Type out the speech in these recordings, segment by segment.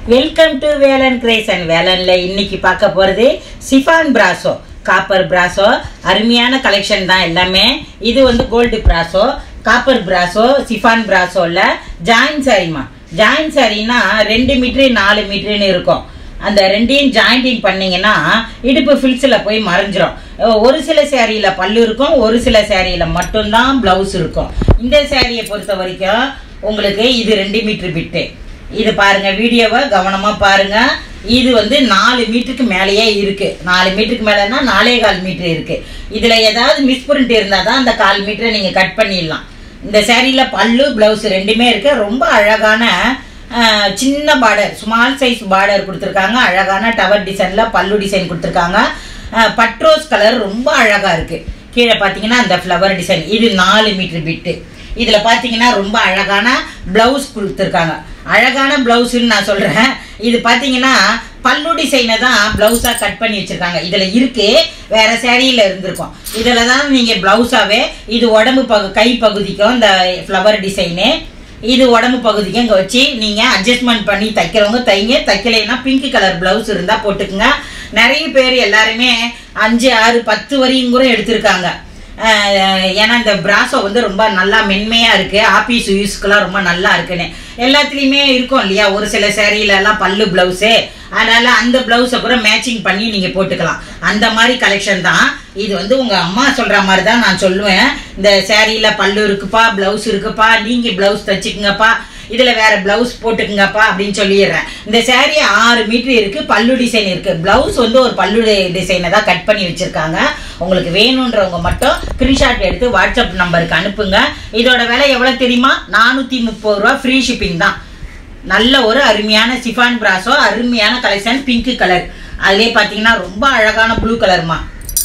welcome to Velan கிரேசன் வேலன்ல இன்னைக்கு பார்க்க போறது சிஃபான் பிராசோ காப்பர் பிராசோ அருமையான கலெக்ஷன் தான் எல்லாமே இது வந்து gold brasso copper brasso chiffon பிராசோல ஜாயின் சாரிமா ஜாயின் சாரினா ரெண்டு மீட்ரு நாலு மீட்டருன்னு இருக்கும் அந்த ரெண்டையும் ஜாயிண்டிங் பண்ணீங்கன்னா இடுப்பு ஃபில்ஸில் போய் மறைஞ்சிரும் ஒரு சில சேரீயில் பல்லு இருக்கும் ஒரு சில சேரீயில் மட்டும்தான் ப்ளவுஸ் இருக்கும் இந்த சேரீயை பொறுத்த வரைக்கும் உங்களுக்கு இது ரெண்டு மீட்ரு பிட்டு இது பாருங்க வீடியோவை கவனமா பாருங்க இது வந்து நாலு மீட்டருக்கு மேலேயே இருக்கு நாலு மீட்டருக்கு மேலேனா நாலே கால் மீட்டர் இருக்கு இதுல ஏதாவது மிஸ் பிரிண்ட் இருந்தால் தான் அந்த கால் மீட்டரை நீங்க கட் பண்ணிடலாம் இந்த சேரீல பல்லு பிளவுஸ் ரெண்டுமே இருக்கு ரொம்ப அழகான ஆஹ், சின்ன பார்டர் ஸ்மால் சைஸ் பார்டர் கொடுத்துருக்காங்க அழகான டவர் டிசைன்ல பல்லு டிசைன் கொடுத்துருக்காங்க ஆஹ், பட்ரோஸ் கலர் ரொம்ப அழகா இருக்கு கீழே பார்த்தீங்கன்னா அந்த ஃப்ளவர் டிசைன் இது நாலு மீட்டர் பிட்டு இதில் பார்த்தீங்கன்னா ரொம்ப அழகான ப்ளவுஸ் கொடுத்துருக்காங்க அழகான ப்ளவுஸுன்னு நான் சொல்கிறேன் இது பார்த்தீங்கன்னா பல்லு டிசைனை தான் ப்ளவுஸாக கட் பண்ணி வச்சுருக்காங்க இதில் இருக்கு வேற சேரீயில் இருந்திருக்கும் இதில் தான் நீங்கள் ப்ளவுஸாகவே இது உடம்பு பகு கை பகுதிக்கும் இந்த ஃப்ளவர் டிசைனு இது உடம்பு பகுதிக்கு இங்கே வச்சு நீங்கள் அட்ஜஸ்ட்மெண்ட் பண்ணி தைக்கிறவங்க தைங்க தைக்கலைன்னா பிங்க் கலர் ப்ளவுஸ் இருந்தால் போட்டுக்குங்க நிறைய பேர் எல்லாருமே அஞ்சு ஆறு பத்து வரையும் கூட எடுத்திருக்காங்க அஹ் ஏன்னா இந்த பிராசோ வந்து ரொம்ப நல்லா மென்மையாக இருக்குது ஆபீஸ் யூஸ்க்கெல்லாம் ரொம்ப நல்லா இருக்குன்னு எல்லாத்துலேயுமே இருக்கும் இல்லையா ஒரு சில சேரீல எல்லாம் பல்லு ப்ளவுஸு அதனால அந்த ப்ளவுஸை கூட மேட்சிங் பண்ணி நீங்கள் போட்டுக்கலாம் அந்த மாதிரி கலெக்ஷன் தான் இது வந்து உங்கள் அம்மா சொல்கிற மாதிரி தான் நான் சொல்லுவேன் இந்த சேரீல பல்லு இருக்குப்பா ப்ளவுஸ் இருக்குப்பா நீங்கள் ப்ளவுஸ் தச்சுக்குங்கப்பா இதில் வேற ப்ளவுஸ் போட்டுக்குங்கப்பா அப்படின்னு சொல்லிடுறேன் இந்த saree ஆறு மீட்டர் இருக்கு பல்லு டிசைன் இருக்கு ப்ளவுஸ் வந்து ஒரு பல்லு டிசைனை தான் கட் பண்ணி வச்சிருக்காங்க உங்களுக்கு வேணுன்றவங்க மட்டும் ஸ்க்ரீன்ஷாட் எடுத்து வாட்ஸ்அப் நம்பருக்கு அனுப்புங்க இதோட விலை எவ்வளோ தெரியுமா நானூற்றி முப்பது ரூபா ஃப்ரீ ஷிப்பிங் தான் நல்ல ஒரு அருமையான சிஃபான் பிராசோ அருமையான கலெக்ஷன் பிங்க் கலர் அதுலேயே பார்த்தீங்கன்னா ரொம்ப அழகான ப்ளூ கலர்மா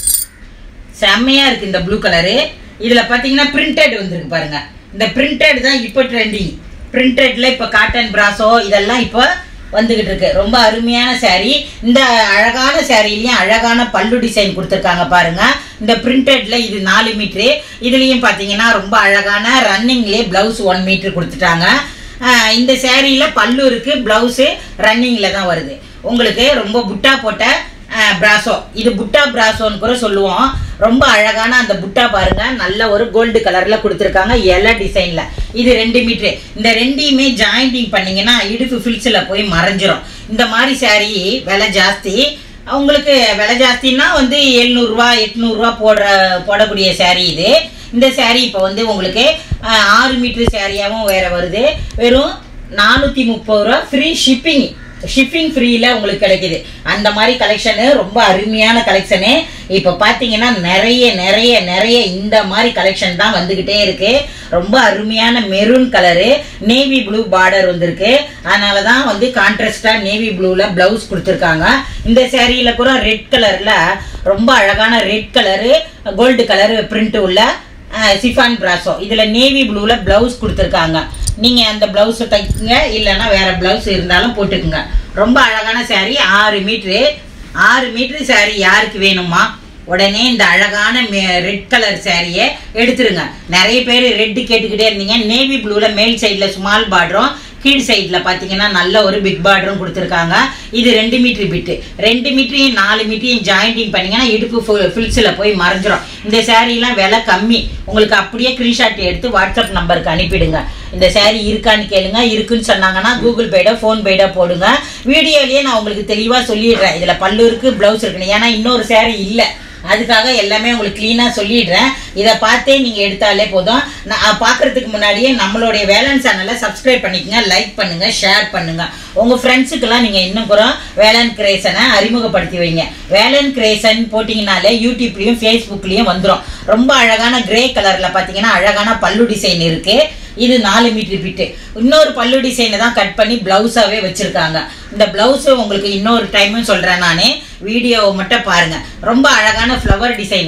செம்மையா இருக்கு இந்த ப்ளூ கலரு இதுல பாத்தீங்கன்னா பிரிண்டட் வந்திருக்கு பாருங்க இந்த பிரிண்டட் தான் இப்போ ட்ரெண்டிங் பிரிண்டட்ல இப்போ காட்டன் பிராசோ இதெல்லாம் இப்போ வந்துகிட்டு இருக்கு ரொம்ப அருமையான saree இந்த அழகான சேரீலையும் அழகான பல்லு டிசைன் கொடுத்துருக்காங்க பாருங்க இந்த பிரிண்டட்ல இது நாலு மீட்ரு இதுலயும் பாத்தீங்கன்னா ரொம்ப அழகான ரன்னிங்லேயே பிளவுஸ் ஒன் மீட்டர் கொடுத்துட்டாங்க ஆஹ் இந்த சேரீல பல்லு இருக்கு பிளவுஸு ரன்னிங்ல தான் வருது உங்களுக்கு ரொம்ப புட்டா போட்ட பிராசோ இது புட்டா பிராசோன்னு கூட சொல்லுவோம் ரொம்ப அழகான அந்த புட்டா பாருங்க நல்ல ஒரு கோல்டு கலர்ல கொடுத்துருக்காங்க இலை டிசைன்ல இது ரெண்டு மீட்ரு இந்த ரெண்டையுமே ஜாயிண்டிங் பண்ணீங்கன்னா இடுப்பு ஃபில்ஸில் போய் மறைஞ்சிரும் இந்த மாதிரி saree விலை ஜாஸ்தி உங்களுக்கு விலை ஜாஸ்தின்னா வந்து எழுநூறுவா எட்நூறுரூவா போடுற போடக்கூடிய saree இது இந்த saree இப்போ வந்து உங்களுக்கு ஆஹ், ஆறு மீட்டர் சேரீயாகவும் வேற வருது வெறும் நானூற்றி முப்பது ரூபா ஃப்ரீ ஷிப்பிங் ஷிப்பிங் ஃப்ரீல உங்களுக்கு கிடைக்குது அந்த மாதிரி கலெக்ஷனு ரொம்ப அருமையான கலெக்ஷனு இப்போ பார்த்தீங்கன்னா நிறைய நிறைய நிறைய இந்த மாதிரி கலெக்ஷன் தான் வந்துக்கிட்டே இருக்கு ரொம்ப அருமையான maroon colour navy blue border வந்திருக்கு அதனால தான் வந்து கான்ட்ராஸ்டாக நேவி ப்ளூவில் ப்ளவுஸ் கொடுத்துருக்காங்க இந்த சேரீயில் கூட ரெட் கலரில் ரொம்ப அழகான red colour gold colour print உள்ள சிஃபான் பிராசோ இதில் நேவி ப்ளூவில் ப்ளவுஸ் கொடுத்துருக்காங்க நீங்கள் அந்த ப்ளவுஸை தைக்குங்க இல்லைன்னா வேற ப்ளவுஸ் இருந்தாலும் போட்டுக்குங்க ரொம்ப அழகான saree ஆறு மீட்ரு ஆறு மீட்ரு saree யாருக்கு வேணுமா உடனே இந்த அழகான ரெட் கலர் சாரியை எடுத்துருங்க நிறைய பேர் ரெட்டு கேட்டுக்கிட்டே இருந்தீங்க நேவி ப்ளூவில் மேல் சைடில் ஸ்மால் பார்டரும் கீழ் சைடில் பார்த்தீங்கன்னா நல்ல ஒரு பிக் பார்டரும் கொடுத்துருக்காங்க இது ரெண்டு மீட்ரு பிட்டு ரெண்டு மீட்டரையும் நாலு மீட்டரையும் ஜாயிண்டிங் பண்ணீங்கன்னா இடுப்பு ஃபில்ஸில் போய் மறைஞ்சிரும் இந்த சாரீலாம் விலை கம்மி உங்களுக்கு அப்படியே ஸ்க்ரீன்ஷாட் எடுத்து வாட்ஸ்அப் நம்பருக்கு அனுப்பிடுங்க இந்த saree இருக்கான்னு கேளுங்க இருக்குன்னு சொன்னாங்கன்னா கூகுள் பேடோ ஃபோன் பேடோ போடுங்க வீடியோலயே நான் உங்களுக்கு தெளிவாக சொல்லிடுறேன் இதில் பல்லு இருக்கு ப்ளவுஸ் இருக்குன்னு ஏன்னா இன்னொரு saree இல்லை அதுக்காக எல்லாமே உங்களுக்கு க்ளீனாக சொல்லிடுறேன் இதை பார்த்தே நீங்கள் எடுத்தாலே போதும் நான் பார்க்கறதுக்கு முன்னாடியே நம்மளுடைய வேலன் சேனலை சப்ஸ்கிரைப் பண்ணிக்கங்க லைக் பண்ணுங்க ஷேர் பண்ணுங்க உங்கள் ஃப்ரெண்ட்ஸுக்கெல்லாம் நீங்கள் இன்னும் கூட வேலன் கிரேசனை அறிமுகப்படுத்தி வைங்க வேலன் கிரேசன் போட்டிங்கனாலே யூடியூப்லேயும் ஃபேஸ்புக்லேயும் வந்துடும் ரொம்ப அழகான கிரே கலரில் பார்த்தீங்கன்னா அழகான பல்லு டிசைன் இருக்குது இது நாலு மீட்டர் பிட்டு இன்னொரு பல்லு டிசைனை தான் கட் பண்ணி பிளவுஸாவே வச்சிருக்காங்க இந்த பிளவுஸ் உங்களுக்கு இன்னொரு டைமும் சொல்றேன் நானே வீடியோவை மட்டும் பாருங்க ரொம்ப அழகான ஃப்ளவர் டிசைனு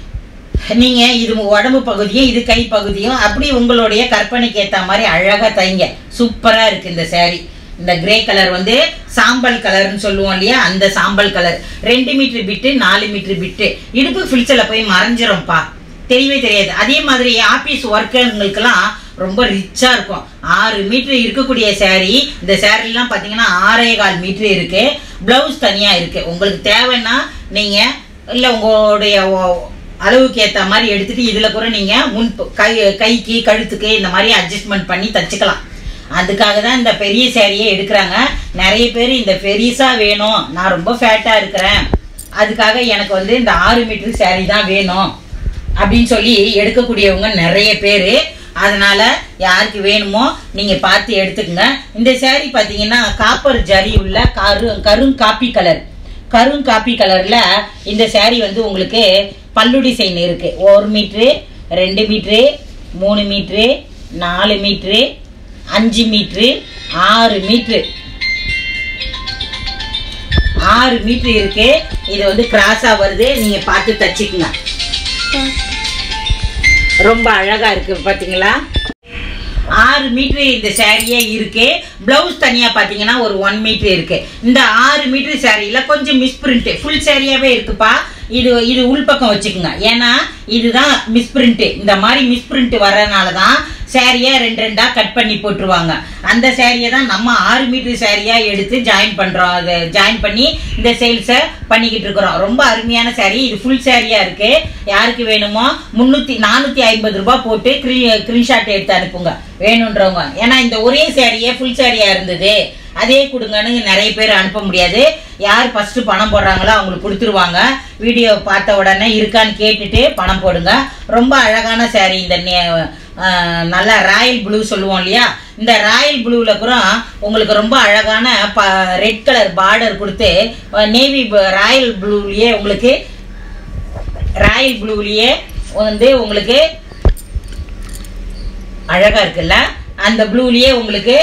நீங்க இது உடம்பு பகுதியும் இது கை பகுதியும் அப்படி உங்களுடைய கற்பனைக்கு ஏத்த மாதிரி அழகா தைங்க சூப்பரா இருக்கு இந்த saree இந்த கிரே கலர் வந்து சாம்பல் கலர்னு சொல்லுவோம் இல்லையா அந்த சாம்பல் கலர் ரெண்டு மீட்டர் பிட்டு நாலு மீட்டர் பிட்டு இடுப்பு ஃபில்ஸில் போய் மறைஞ்சிரும்ப்பா தெரியவே தெரியாது அதே மாதிரி ஆபீஸ் ஒர்க்கர்களுக்கெல்லாம் ரொம்ப ரிச்சா இருக்கும் ஆறு மீட்டர் இருக்கக்கூடிய saree இந்த சேரீலாம் பார்த்தீங்கன்னா ஆறே கால் மீட்டர் இருக்கு பிளவுஸ் தனியா இருக்கு உங்களுக்கு தேவைன்னா நீங்க இல்ல உங்களுடைய ஒ- அளவுக்கு ஏத்த மாதிரி எடுத்துட்டு இதுல கூட நீங்க முன் ப- கை கைக்கு கழுத்துக்கு இந்த மாதிரி அட்ஜஸ்ட்மெண்ட் பண்ணி தச்சுக்கலாம் அதுக்காக தான் இந்த பெரிய சேரீயே எடுக்கிறாங்க நிறைய பேர் இந்த பெரிசா வேணும் நான் ரொம்ப ஃபேட்டா இருக்கிறேன் அதுக்காக எனக்கு வந்து இந்த ஆறு மீட்டர் saree தான் வேணும் அப்படின்னு சொல்லி எடுக்கக்கூடியவங்க நிறைய பேர் அதனால யாருக்கு வேணுமோ நீங்க பார்த்து எடுத்துக்கங்க இந்த saree பார்த்தீங்கன்னா காப்பர் ஜரி உள்ள கரு கரும் காப்பி கலர் கரும் காப்பி கலர்ல இந்த saree வந்து உங்களுக்கு பல்லு டிசைன் இருக்கு ஒரு மீட்ரு ரெண்டு மீட்ரு மூணு மீட்ரு நாலு மீட்ரு அஞ்சு மீட்ரு ஆறு மீட்ரு ஆறு மீட்ரு இருக்கு இது வந்து கிராஸா வருது நீங்க பார்த்து தச்சுக்குங்க ரொம்ப அழகா இருக்கு பாத்தீங்களா ஆறு மீட்டர் இந்த சாரியே இருக்கு பிளவுஸ் தனியா பாத்தீங்கன்னா ஒரு ஒன் மீட்டர் இருக்கு இந்த ஆறு மீட்டர் சாரியில கொஞ்சம் மிஸ்பிரிண்ட் ஃபுல் சாரியாவே இருக்குப்பா இது இது உள்பக்கம் வச்சுக்கோங்க ஏன்னா இதுதான் மிஸ்பிரிண்ட் இந்த மாதிரி மிஸ்பிரிண்ட் வர்றதுனால தான் சாரியை ரெண்டு ரெண்டா கட் பண்ணி போட்டுருவாங்க அந்த சாரியை தான் நம்ம ஆறு மீட்டர் சாரியா எடுத்து ஜாயின் பண்றோம் அதை ஜாயின் பண்ணி இந்த சேல்ஸை பண்ணிக்கிட்டு இருக்கிறோம் ரொம்ப அருமையான சாரி இது ஃபுல் சாரியா இருக்கு யாருக்கு வேணுமோ முன்னூத்தி நானூத்தி ஐம்பது ரூபாய் போட்டு ஸ்கிரீன்ஷாட் எடுத்து அனுப்புங்க வேணுன்றவங்க ஏன்னா இந்த ஒரே சாரியே ஃபுல் சாரியா இருந்தது அதே கொடுங்கன்னு நிறைய பேர் அனுப்ப முடியாது யார் ஃபர்ஸ்ட் பணம் போடுறாங்களோ அவங்களுக்கு கொடுத்துருவாங்க வீடியோ பார்த்த உடனே இருக்கான்னு கேட்டுட்டு பணம் போடுங்க ரொம்ப அழகான saree இந்த நே- ஆஹ் நல்லா ராயல் ப்ளூ சொல்லுவோம் இல்லையா இந்த ராயல் ப்ளூவில் கூட உங்களுக்கு ரொம்ப அழகான ப ரெட் கலர் பார்டர் கொடுத்து நேவி ராயல் ப்ளூலேயே உங்களுக்கு ராயல் ப்ளூலேயே வந்து உங்களுக்கு அழகா இருக்குல்ல அந்த ப்ளூலயே உங்களுக்கு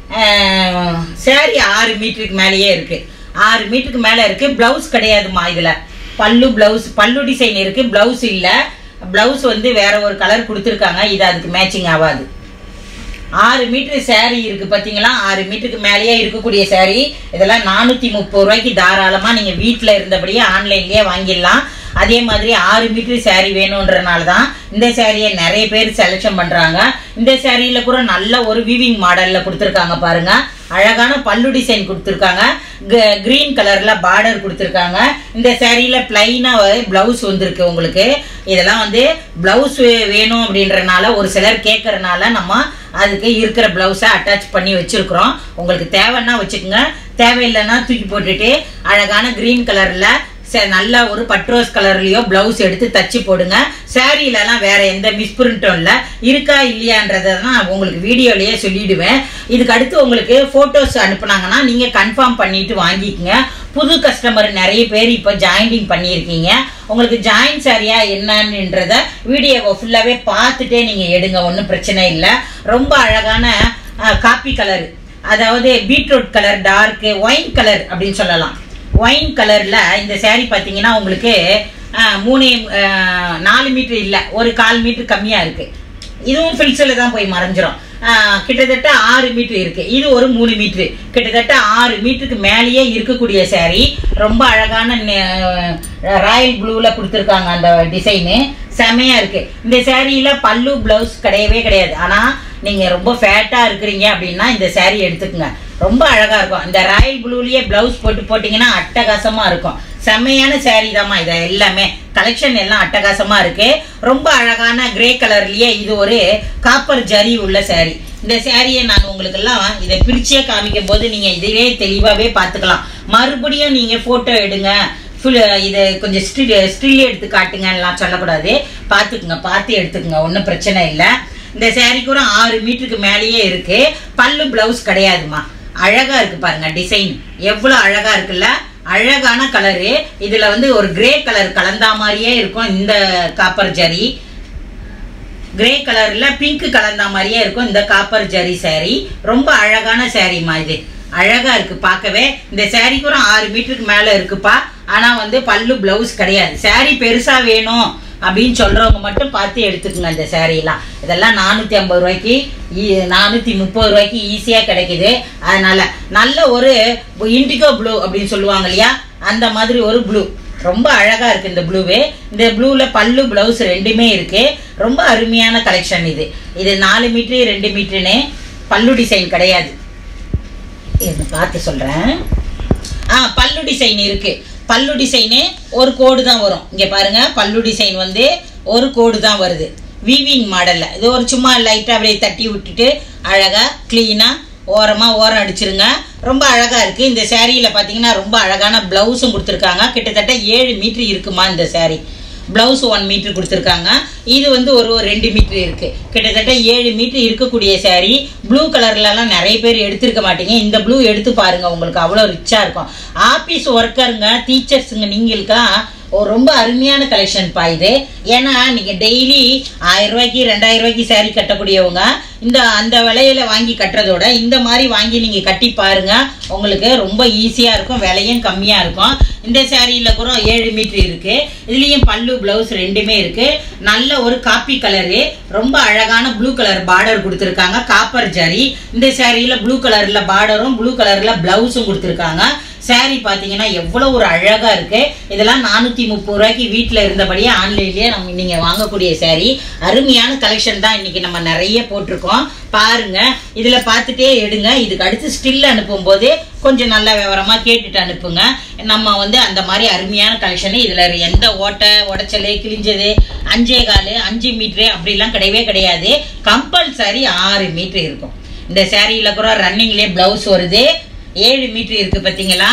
சாரி ஆறு மீட்டருக்கு மேலேயே இருக்கு ஆறு மீட்டருக்கு மேலே இருக்கு பிளவுஸ் கிடையாதுமா இதுல பல்லு பிளவுஸ் பல்லு டிசைன் இருக்கு பிளவுஸ் இல்ல பிளவுஸ் வந்து வேற ஒரு கலர் கொடுத்துருக்காங்க இது அதுக்கு மேட்சிங் ஆகாது ஆறு மீட்டர் saree இருக்கு பாத்தீங்களா ஆறு மீட்டருக்கு மேலேயே இருக்கக்கூடிய saree இதெல்லாம் நானூத்தி முப்பது ரூபாய்க்கு தாராளமா நீங்க வீட்ல இருந்தபடியே ஆன்லைன்லயே வாங்கிடலாம் அதே மாதிரி ஆறு மீட்டர் saree வேணுன்றனால தான் இந்த சாரியை நிறைய பேர் செலெக்ஷன் பண்றாங்க இந்த சாரியில கூட நல்ல ஒரு வீவிங் மாடல்ல கொடுத்துருக்காங்க பாருங்க அழகான பல்லு டிசைன் கொடுத்துருக்காங்க கிரீன் கலர்ல பார்டர் கொடுத்துருக்காங்க இந்த சாரியில பிளைனா பிளவுஸ் வந்திருக்கு உங்களுக்கு இதெல்லாம் வந்து பிளவுஸ் வேணும் அப்படின்றனால ஒரு சிலர் கேட்கறனால நம்ம அதுக்கு இருக்கிற பிளவுஸை அட்டாச் பண்ணி வச்சிருக்கிறோம் உங்களுக்கு தேவைன்னா வச்சுக்கோங்க தேவையில்லைன்னா தூக்கி போட்டுட்டு அழகான கிரீன் கலர்ல ச- நல்ல ஒரு பட்ரோஸ் கலர்லயோ பிளவுஸ் எடுத்து தச்சு போடுங்க சாரீலலாம் வேற எந்த மிஸ்பிரிண்ட்டும் இல்லை இருக்கா இல்லையான்றதை தான் உங்களுக்கு வீடியோலயே சொல்லிடுவேன் இதுக்கு அடுத்து உங்களுக்கு ஃபோட்டோஸ் அனுப்புனாங்கன்னா நீங்கள் கன்ஃபார்ம் பண்ணிட்டு வாங்கிக்கங்க புது கஸ்டமர் நிறைய பேர் இப்போ ஜாயினிங் பண்ணியிருக்கீங்க உங்களுக்கு ஜாயின் சாரியா என்னன்றத வீடியோவை ஃபுல்லாகவே பார்த்துட்டே நீங்கள் எடுங்க ஒன்றும் பிரச்சனை இல்லை ரொம்ப அழகான காப்பி கலர் அதாவது beetroot colour dark wine colour அப்படின்னு சொல்லலாம் ஒயின் கலர்ல இந்த saree பார்த்தீங்கன்னா உங்களுக்கு அஹ், மூணு அஹ், நாலு மீட்டர் இல்லை ஒரு கால் மீட்டர் கம்மியா இருக்கு இதுவும் ஃபில்ஸில் தான் போய் மறைஞ்சிரும் அஹ், கிட்டத்தட்ட ஆறு மீட்டர் இருக்கு இது ஒரு மூணு மீட்டர் கிட்டத்தட்ட ஆறு மீட்டருக்கு மேலேயே இருக்கக்கூடிய saree ரொம்ப அழகான ராயல் ப்ளூவில் கொடுத்துருக்காங்க அந்த டிசைனு செமையா இருக்கு இந்த சேரீல பல்லு பிளவுஸ் கிடையவே கிடையாது ஆனா நீங்க ரொம்ப ஃபேட்டா இருக்கிறீங்க அப்படின்னா இந்த saree எடுத்துக்கங்க ரொம்ப அழகா இருக்கும் இந்த ராயல் ப்ளூலயே பிளவுஸ் போட்டு போட்டீங்கன்னா அட்டகாசமா இருக்கும் செம்மையான saree தாம்மா இது எல்லாமே கலெக்ஷன் எல்லாம் அட்டகாசமா இருக்கு ரொம்ப அழகான கிரே கலர்லயே இது ஒரு காப்பர் ஜரி உள்ள saree இந்த சாரியை நான் உங்களுக்கு எல்லாம் இதை பிரிச்சே காமிக்கும் போது நீங்க இதையே தெளிவாவே பார்த்துக்கலாம் மறுபடியும் நீங்க போட்டோ எடுங்க ஃபுல் இது கொஞ்சம் ஸ்டில் ஸ்டில் எடுத்து காட்டுங்கலாம் சொல்லக்கூடாது பார்த்துக்குங்க பார்த்து எடுத்துக்குங்க ஒன்றும் பிரச்சனை இல்லை இந்த saree கூட ஆறு மீட்டருக்கு மேலேயே இருக்கு பல்லு பிளவுஸ் கிடையாதுமா அழகா இருக்கு பாருங்க டிசைன் எவ்வளோ அழகா இருக்குல்ல அழகான கலரு இதுல வந்து ஒரு கிரே கலர் கலந்தா மாதிரியே இருக்கும் இந்த காப்பர் ஜரி கிரே கலர்ல பிங்க் கலந்த மாதிரியே இருக்கும் இந்த காப்பர் ஜரி saree ரொம்ப அழகான சாரீமா இது அழகா இருக்கு பார்க்கவே இந்த saree கூட ஆறு மீட்டருக்கு மேல இருக்குப்பா ஆனா வந்து பல்லு பிளவுஸ் கிடையாது saree பெருசா வேணும் அப்படின்னு சொல்றவங்க மட்டும் பார்த்து எடுத்துக்கோங்க இந்த சாரீலாம் இதெல்லாம் நானூத்தி ஐம்பது ரூபாய்க்கு ஈ- நானூத்தி முப்பது ரூபாய்க்கு ஈஸியா கிடைக்குது அதனால நல்ல ஒரு இண்டிகோ ப்ளூ அப்படின்னு சொல்லுவாங்க இல்லையா அந்த மாதிரி ஒரு ப்ளூ ரொம்ப அழகா இருக்கு இந்த ப்ளூவு இந்த ப்ளூல பல்லு பிளவுஸ் ரெண்டுமே இருக்கு ரொம்ப அருமையான கலெக்ஷன் இது இது நாலு மீட்ரு ரெண்டு மீட்டருன்னு பல்லு டிசைன் கிடையாது இதை பார்த்து சொல்றேன் ஆ பல்லு டிசைன் இருக்கு பல்லு டிசைனு ஒரு கோடு தான் வரும் இங்க பாருங்க பல்லு டிசைன் வந்து ஒரு கோடு தான் வருது வீவிங் மாடல்ல இது ஒரு சும்மா லைட்டா அப்படியே தட்டி விட்டுட்டு அழகா கிளீனா ஓரமா ஓரம் அடிச்சிருங்க ரொம்ப அழகா இருக்கு இந்த சேரீல பாத்தீங்கன்னா ரொம்ப அழகான பிளவுஸும் கொடுத்துருக்காங்க கிட்டத்தட்ட ஏழு மீட்டர் இருக்குமா இந்த saree பிளவுஸ் ஒன் மீட்டர் கொடுத்துருக்காங்க இது வந்து ஒரு ஒரு ரெண்டு மீட்டர் இருக்கு கிட்டத்தட்ட ஏழு மீட்டர் இருக்கக்கூடிய saree ப்ளூ கலர்லலாம் நிறைய பேர் எடுத்திருக்க மாட்டீங்க இந்த ப்ளூ எடுத்து பாருங்க உங்களுக்கு அவ்வளோ ரிச்சா இருக்கும் ஆபீஸ் ஒர்க்கருங்க டீச்சர்ஸுங்க நீங்களுக்கெல்லாம் ஒரு ரொம்ப அருமையான கலெக்ஷன் பா இது ஏன்னா நீங்க டெய்லி ஆயிரம் ரூபாய்க்கு ரெண்டாயிரம் ரூபாய்க்கு saree கட்டக்கூடியவங்க இந்த அந்த விலையில வாங்கி கட்டுறதோட இந்த மாதிரி வாங்கி நீங்க கட்டி பாருங்க உங்களுக்கு ரொம்ப ஈஸியா இருக்கும் விலையும் கம்மியா இருக்கும் இந்த சேரீல கூட ஏழு மீட்டர் இருக்கு இதுலயும் பல்லு பிளவுஸ் ரெண்டுமே இருக்கு நல்ல ஒரு காப்பி கலரு ரொம்ப அழகான ப்ளூ கலர் பார்டர் கொடுத்துருக்காங்க காப்பர் ஜரி இந்த சேரீல ப்ளூ கலர்ல பார்டரும் ப்ளூ கலர்ல பிளவுஸும் கொடுத்துருக்காங்க saree பார்த்தீங்கன்னா எவ்வளோ ஒரு அழகா இருக்கு இதெல்லாம் நானூற்றி முப்பது ரூபாய்க்கு வீட்டில் இருந்தபடியே ஆன்லைன்லேயே நம்ம நீங்கள் வாங்கக்கூடிய saree அருமையான கலெக்ஷன் தான் இன்னைக்கு நம்ம நிறைய போட்டிருக்கோம் பாருங்க இதில் பார்த்துட்டே எடுங்க இதுக்கு அடுத்து ஸ்டில் அனுப்பும்போது கொஞ்சம் நல்ல விவரமா கேட்டுட்டு அனுப்புங்க நம்ம வந்து அந்த மாதிரி அருமையான கலெக்ஷனு இதில் எந்த ஓட்டை உடைச்சல் கிழிஞ்சது அஞ்சே கால் அஞ்சு மீட்ரு அப்படிலாம் கிடையவே கிடையாது கம்பல்சரி ஆறு மீட்ரு இருக்கும் இந்த சேரீல கூட ரன்னிங்லேயே ப்ளவுஸ் வருது ஏழு மீட்ரு இருக்கு பார்த்தீங்களா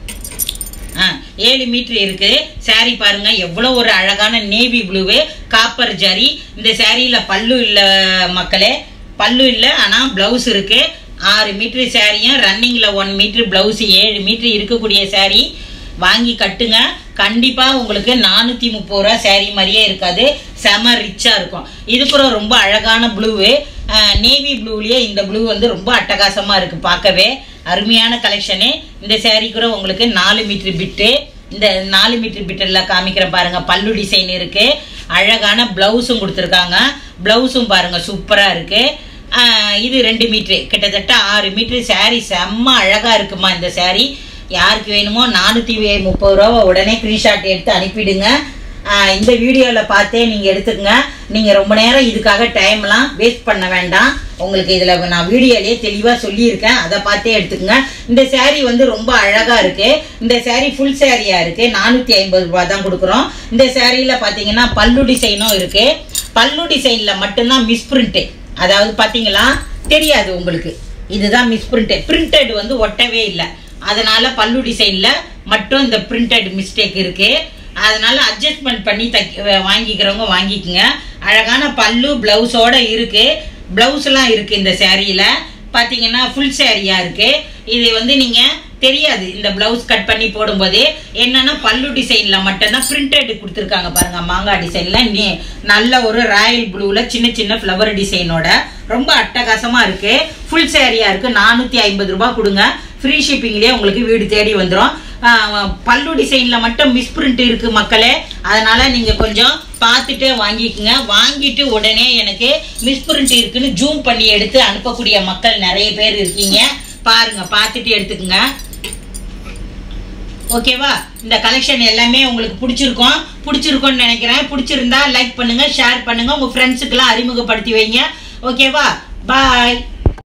ஆ ஏழு மீட்ரு இருக்கு saree பாருங்க எவ்வளோ ஒரு அழகான நேவி ப்ளூவு காப்பர் ஜரி இந்த சேரீல பல்லு இல்லை மக்களே பல்லு இல்லை ஆனால் ப்ளவுஸ் இருக்கு ஆறு மீட்ரு சேரீயும் ரன்னிங்கில் ஒன் மீட்ரு ப்ளவுஸ் ஏழு மீட்ரு இருக்கக்கூடிய saree வாங்கி கட்டுங்க கண்டிப்பா உங்களுக்கு நானூத்தி முப்பது ரூபா saree மாதிரியே இருக்காது செம ரிச்சா இருக்கும் இது கூட ரொம்ப அழகான ப்ளூவு நேவி ப்ளூலயே இந்த ப்ளூ வந்து ரொம்ப அட்டகாசமா இருக்கு பார்க்கவே அருமையான கலெக்ஷனு இந்த saree கூட உங்களுக்கு நாலு மீட்டர் பிட்டு இந்த நாலு மீட்டர் பிட்டில் காமிக்கிறேன் பாருங்க பல்லு டிசைன் இருக்கு அழகான பிளவுஸும் கொடுத்துருக்காங்க பிளவுஸும் பாருங்க சூப்பரா இருக்கு ஆஹ் இது ரெண்டு மீட்ரு கிட்டத்தட்ட ஆறு மீட்ரு saree செம்ம அழகா இருக்குமா இந்த saree யாருக்கு வேணுமோ நானூற்றி முப்பது ரூபா உடனே ஸ்க்ரீன்ஷாட் எடுத்து அனுப்பிடுங்க ஆஹ் இந்த வீடியோவில் பார்த்தே நீங்கள் எடுத்துக்கங்க நீங்கள் ரொம்ப நேரம் இதுக்காக டைம்லாம் வேஸ்ட் பண்ண வேண்டாம் உங்களுக்கு இதில் நான் வீடியோலேயே தெளிவாக சொல்லியிருக்கேன் அதை பார்த்தே எடுத்துக்கங்க இந்த saree வந்து ரொம்ப அழகாக இருக்குது இந்த saree ஃபுல் சாரியாக இருக்குது நானூற்றி ஐம்பது ரூபா தான் கொடுக்குறோம் இந்த சாரியில் பார்த்தீங்கன்னா பல்லு டிசைனும் இருக்குது பல்லு டிசைனில் மட்டும்தான் மிஸ் பிரிண்ட்டு அதாவது பார்த்தீங்களா தெரியாது உங்களுக்கு இதுதான் மிஸ் பிரிண்ட் பிரிண்டட் வந்து ஒட்டவே இல்லை அதனால பல்லு டிசைன்ல மட்டும் இந்த பிரிண்டட் மிஸ்டேக் இருக்கு அதனால அட்ஜஸ்ட்மெண்ட் பண்ணி தைக்க வாங்கிக்கிறவங்க வாங்கிக்கோங்க அழகான பல்லு பிளவுஸோட இருக்கு பிளவுஸ்லாம் இருக்கு இந்த சேரீல பார்த்தீங்கன்னா ஃபுல் சேரீயா இருக்கு இது வந்து நீங்க தெரியாது இந்த பிளவுஸ் கட் பண்ணி போடும்போது என்னன்னா பல்லு டிசைன்ல மட்டும்தான் பிரிண்டட் கொடுத்துருக்காங்க பாருங்க மாங்காய் டிசைன்ல நீ நல்ல ஒரு ராயல் ப்ளூல சின்ன சின்ன ஃப்ளவர் டிசைனோட ரொம்ப அட்டகாசமா இருக்கு ஃபுல் சேரீயா இருக்கு நானூத்தி ஐம்பது ரூபாய் கொடுங்க ஃப்ரீ ஷிப்பிங்லேயே உங்களுக்கு வீடு தேடி வந்துடும் பல்லு டிசைன்ல மட்டும் மிஸ் பிரிண்ட் இருக்கு மக்களே அதனால நீங்க கொஞ்சம் பார்த்துட்டு வாங்கிக்கோங்க வாங்கிட்டு உடனே எனக்கு மிஸ் பிரிண்ட் இருக்குன்னு ஜூம் பண்ணி எடுத்து அனுப்பக்கூடிய மக்கள் நிறைய பேர் இருக்கீங்க பாருங்க பார்த்துட்டு எடுத்துக்கோங்க ஓகேவா இந்த கலெக்ஷன் எல்லாமே உங்களுக்கு பிடிச்சிருக்கும் பிடிச்சிருக்கும்னு நினைக்கிறேன் பிடிச்சிருந்தா லைக் பண்ணுங்க ஷேர் பண்ணுங்க உங்க ஃப்ரெண்ட்ஸுக்கெல்லாம் அறிமுகப்படுத்தி வைங்க ஓகேவா பாய்